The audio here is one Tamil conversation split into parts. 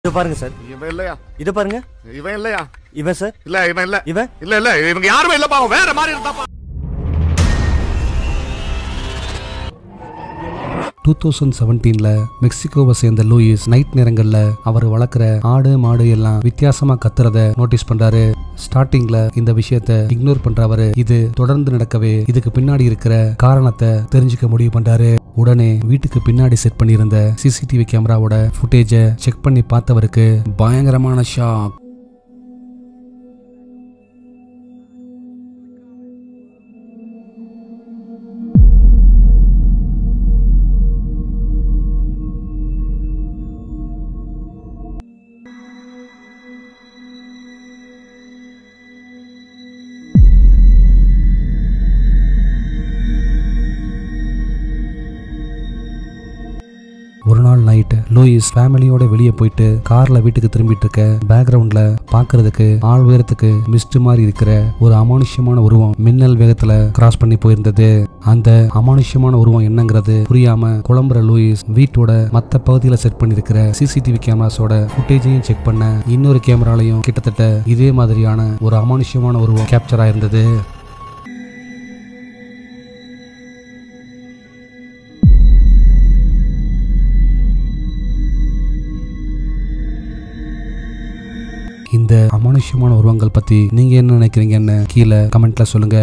இது பாருங்க சார் இவன் இல்லையா இது பாருங்க இவன் இல்லையா இவன் சார் இல்ல இவன் இல்ல இவன் இல்ல இல்ல இவங்க யாருமே இல்லப்பா அவன் வேற மாதிரி இருந்தாப்பா டூ தௌசண்ட் செவன்டீன்ல மெக்சிகோவை சேர்ந்த லூயிஸ் நைட் நேரங்கள்ல அவர் வளர்க்குற ஆடு மாடு எல்லாம் வித்தியாசமா கத்துறத நோட்டீஸ் பண்றாரு ஸ்டார்டிங்ல இந்த விஷயத்த இக்னோர் பண்றவரு இது தொடர்ந்து நடக்கவே இதுக்கு பின்னாடி இருக்கிற காரணத்தை தெரிஞ்சுக்க முடிவு பண்றாரு உடனே வீட்டுக்கு பின்னாடி செட் பண்ணியிருந்த சிசிடிவி கேமராவோட ஃபுட்டேஜை செக் பண்ணி பார்த்தவருக்கு பயங்கரமான ஷாக் ஒரு நாள் நைட் லூயிஸ் ஃபேமிலியோட வெளியே போயிட்டு கார்ல வீட்டுக்கு திரும்பிட்டு இருக்க பேக்ரவுண்ட்ல பாக்குறதுக்கு ஆள் உயரத்துக்கு மிஸ்ட் மாதிரி இருக்கிற ஒரு அமானுஷ்யமான உருவம் மின்னல் வேகத்துல கிராஸ் பண்ணி போயிருந்தது அந்த அமானுஷ்யமான உருவம் என்னங்கிறது புரியாம குழம்புற லூயிஸ் வீட்டோட மத்த பகுதியில செட் பண்ணிருக்கிற சிசிடிவி கேமராஸோட ஃபுட்டேஜையும் செக் பண்ண இன்னொரு கேமராலையும் கிட்டத்தட்ட இதே மாதிரியான ஒரு அமானுஷ்யமான உருவம் கேப்சர் ஆயிருந்தது இந்த அமானுஷ்யமான உருவங்கள் பத்தி நீங்க என்ன நினைக்கிறீங்கன்னு கீழே கமெண்ட்ல சொல்லுங்க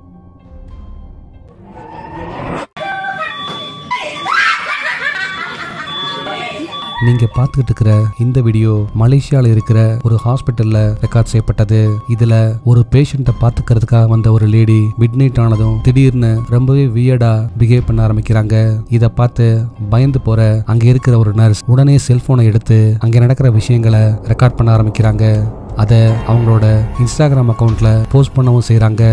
நீங்க பார்த்துக்கிட்டு இருக்கிற இந்த வீடியோ மலேசியால இருக்கிற ஒரு ஹாஸ்பிட்டல்ல ரெக்கார்ட் செய்யப்பட்டது இதுல ஒரு பேஷண்ட்டை பார்த்துக்கிறதுக்காக வந்த ஒரு லேடி மிட் நைட் ஆனதும் திடீர்னு ரொம்பவே வியர்டா பிஹேவ் பண்ண ஆரம்பிக்கிறாங்க இதை பார்த்து பயந்து போற அங்க இருக்கிற ஒரு நர்ஸ் உடனே செல்போனை எடுத்து அங்க நடக்கிற விஷயங்களை ரெக்கார்ட் பண்ண ஆரம்பிக்கிறாங்க அதை அவங்களோட இன்ஸ்டாகிராம் அக்கவுண்ட்ல போஸ்ட் பண்ணவும் செய்றாங்க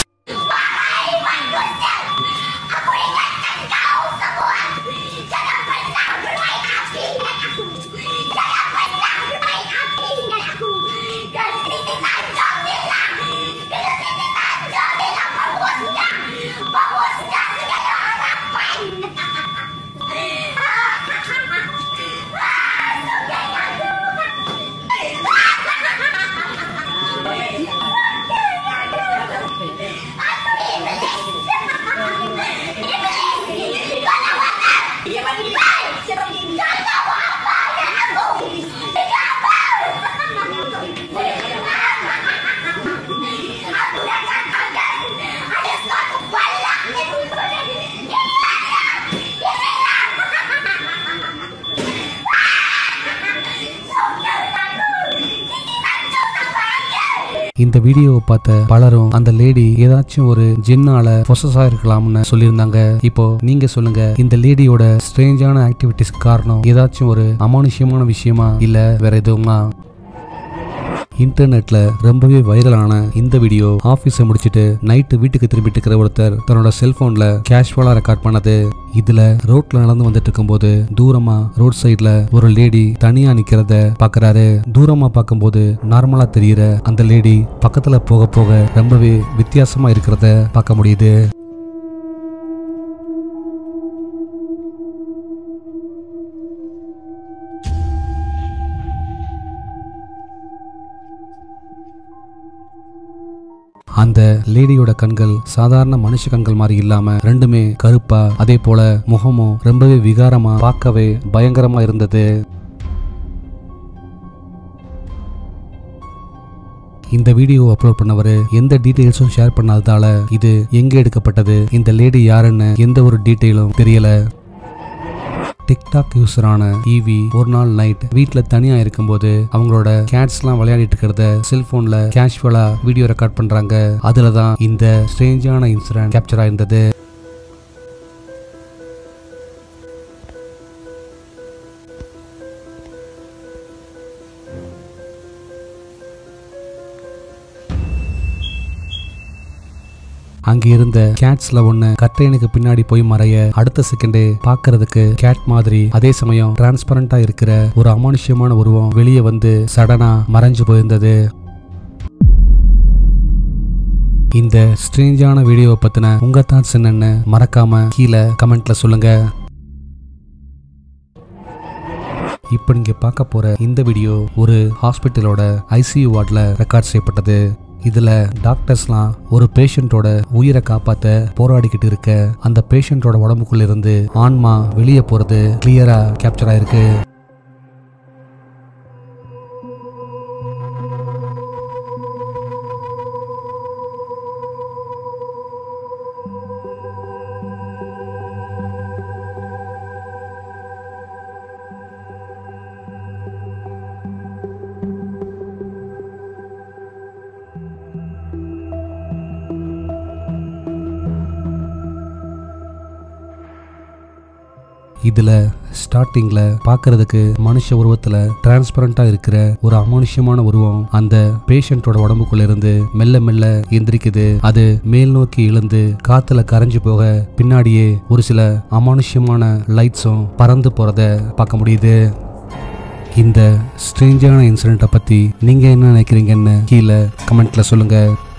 இந்த வீடியோவை பார்த்த பலரும் அந்த லேடி ஏதாச்சும் ஒரு ஜின்னால பொசஸ் ஆயிருக்கலாம்னு சொல்லியிருந்தாங்க இப்போ நீங்க சொல்லுங்க இந்த லேடியோட ஸ்ட்ரேஞ்சான ஆக்டிவிட்டிஸ் காரணம் ஏதாச்சும் ஒரு அமானுஷ்யமான விஷயமா இல்ல வேற எதுவுமா இன்டர்நெட்ல ரொம்பவே வைரலான இந்த வீடியோ ஆபீஸை முடிச்சிட்டு நைட்டு வீட்டுக்கு திரும்பிட்டு இருக்கிற ஒருத்தர் தன்னோட செல்போன்ல கேஷுவலா ரெக்கார்ட் பண்ணது இதுல ரோட்ல நடந்து வந்துட்டு இருக்கும்போது தூரமா ரோட் சைடுல ஒரு லேடி தனியா நிக்கிறத பாக்குறாரு தூரமா பார்க்கும்போது நார்மலா தெரியுற அந்த லேடி பக்கத்துல போக போக ரொம்பவே வித்தியாசமா இருக்கிறத பார்க்க முடியுது அந்த லேடியோட கண்கள் சாதாரண மனுஷ கண்கள் மாதிரி இல்லாம ரெண்டுமே கருப்பா அதே போல முகமும் ரொம்பவே விகாரமா பார்க்கவே பயங்கரமா இருந்தது இந்த வீடியோ அப்லோட் பண்ணவர் எந்த டீடைல்ஸும் ஷேர் பண்ணாததால இது எங்க எடுக்கப்பட்டது இந்த லேடி யாருன்னு எந்த ஒரு டீட்டெயிலும் தெரியல டிக்டாக் யூசரான ஈவி ஒரு நாள் நைட் வீட்டில் தனியாக இருக்கும்போது அவங்களோட கேட்ஸ்லாம் விளையாடிட்டு இருக்கிறத செல்போன்ல கேஷுவலா வீடியோ ரெக்கார்ட் பண்றாங்க அதுல தான் இந்த ஸ்ட்ரேஞ்சான இன்சிடென்ட் கேப்சர் ஆயிருந்தது அங்க இருந்த கேட்ஸ்ல ஒண்ணு கட்டையனுக்கு பின்னாடி போய் மறைய அடுத்த செகண்டே பார்க்கிறதுக்கு கேட் மாதிரி அதே சமயம் டிரான்ஸ்பரண்டா இருக்கிற ஒரு அமானுஷ்யமான உருவம் வெளியே வந்து சடனா மறைஞ்சு போயிருந்தது இந்த ஸ்ட்ரேஞ்சான வீடியோவை பத்தின உங்க தாட்ஸ் என்னன்னு மறக்காம கீழே கமெண்ட்ல சொல்லுங்க இப்போ நீங்க பார்க்க போற இந்த வீடியோ ஒரு ஹாஸ்பிட்டலோட ஐசியூ வார்டில் ரெக்கார்ட் செய்யப்பட்டது இதுல டாக்டர்ஸ்லாம் ஒரு பேஷண்ட்டோட உயிரை காப்பாத்த போராடிக்கிட்டு இருக்க அந்த பேஷண்ட்டோட உடம்புக்குள்ள இருந்து ஆன்மா வெளியே போறது கிளியரா கேப்சர் ஆயிருக்கு இதுல ஸ்டார்டிங்ல பார்க்கிறதுக்கு மனுஷ உருவத்துல டிரான்ஸ்பரண்டா இருக்கிற ஒரு அமானுஷ்யமான உருவம் அந்த பேஷண்ட்டோட உடம்புக்குள்ள இருந்து மெல்ல மெல்ல எந்திரிக்குது அது மேல் நோக்கி இழுந்து காத்துல கரைஞ்சு போக பின்னாடியே ஒரு சில அமானுஷ்யமான லைட்ஸும் பறந்து போறத பார்க்க முடியுது இந்த ஸ்ட்ரேஞ்சான இன்சிடென்ட்டை பத்தி நீங்க என்ன நினைக்கிறீங்கன்னு கீழே கமெண்ட்ல சொல்லுங்க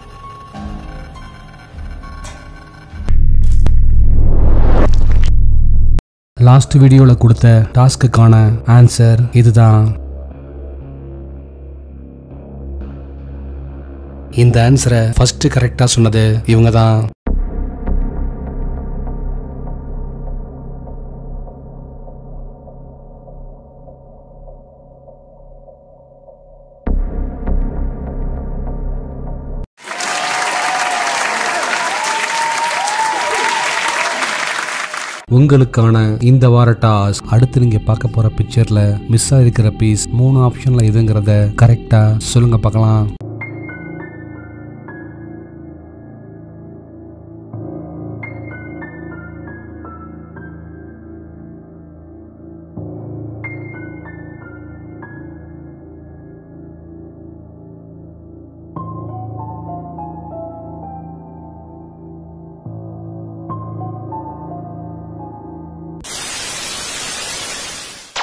லாஸ்ட் வீடியோவில் கொடுத்த டாஸ்க்குக்கான ஆன்சர் இதுதான் இந்த ஆன்சரை ஃபர்ஸ்ட் கரெக்டாக சொன்னது இவங்க தான் உங்களுக்கான இந்த வார டாஸ் அடுத்து நீங்க பார்க்க போற பிக்சர்ல மிஸ் ஆயிருக்கிற பீஸ் மூணு ஆப்ஷன்ல எதுங்கிறத கரெக்டா சொல்லுங்க பார்க்கலாம்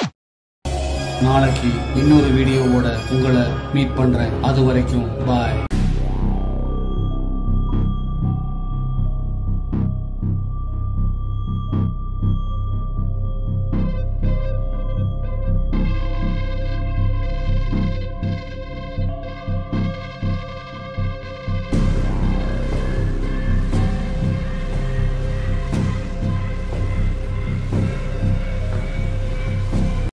நாளைக்கு இன்னொரு வீடியோவோட உங்களை மீட் பண்றேன் அது வரைக்கும் பாய்